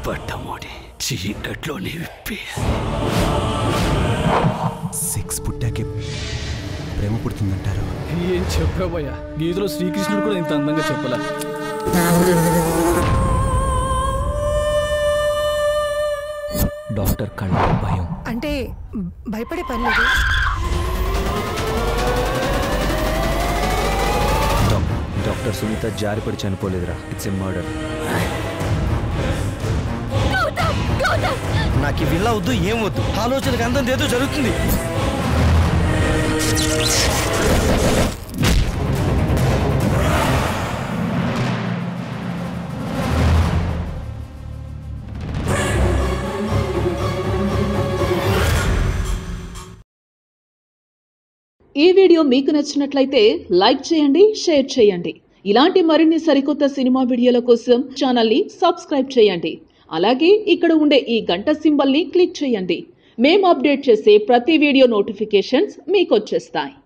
పట్టమోడి చీకట్లోనే విప్పి సెక్స్ పుట్టాకే ప్రేమ పుడుతుందంటారు ఏం చెప్పావయ్యా గీతలో శ్రీకృష్ణుడు కూడా ఇంత అందంగా చెప్పలా డాక్టర్ కళ్ళ భయం అంటే భయపడే పని లేదు డాక్- డాక్టర్ సునీత జారిపడి చనిపోలేదురా ఇట్స్ ఎ మర్డర్ నాకు ఈ విల్లా వద్దు ఏం వద్దు ఆలోచనకు అందం ఏదో జరుగుతుంది ఈ వీడియో మీకు నచ్చినట్లయితే లైక్ చేయండి షేర్ చేయండి ఇలాంటి మరిన్ని సరికొత్త సినిమా వీడియోల కోసం ఛానల్ని సబ్స్క్రైబ్ చేయండి అలాగే ఇక్కడ ఉండే ఈ గంట సింబల్ని క్లిక్ చేయండి మేము అప్డేట్ చేసే ప్రతి వీడియో నోటిఫికేషన్స్ మీకు వచ్చేస్తాయి